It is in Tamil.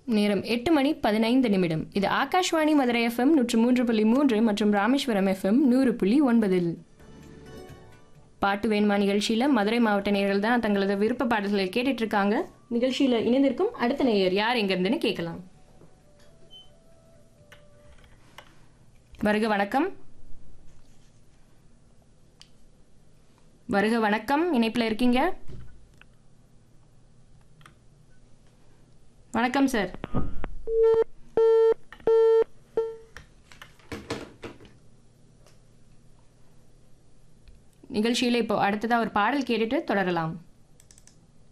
நேரம் எட்டு மணி பதினைந்து நிமிடம் இது ஆகாஷ்வாணி மதுரை எஃப்எம் நூற்று மூன்று புள்ளி மூன்று மற்றும் ராமேஸ்வரம் எஃப்எம் நூறு புள்ளி ஒன்பதில் பாட்டு வேணுமா நிகழ்ச்சியில் மதுரை மாவட்ட நேயர்கள் தான் தங்களது விருப்ப பாடல்களை கேட்டுட்டு இருக்காங்க நிகழ்ச்சியில் இணைந்திருக்கும் அடுத்த நேயர் யார் எங்கிருந்துன்னு கேட்கலாம் வருக வணக்கம் வருக வணக்கம் இணைப்பில் இருக்கீங்க வணக்கம் சார் நிகழ்ச்சியில் இப்போ அடுத்ததாக ஒரு பாடல் கேட்டுட்டு தொடரலாம்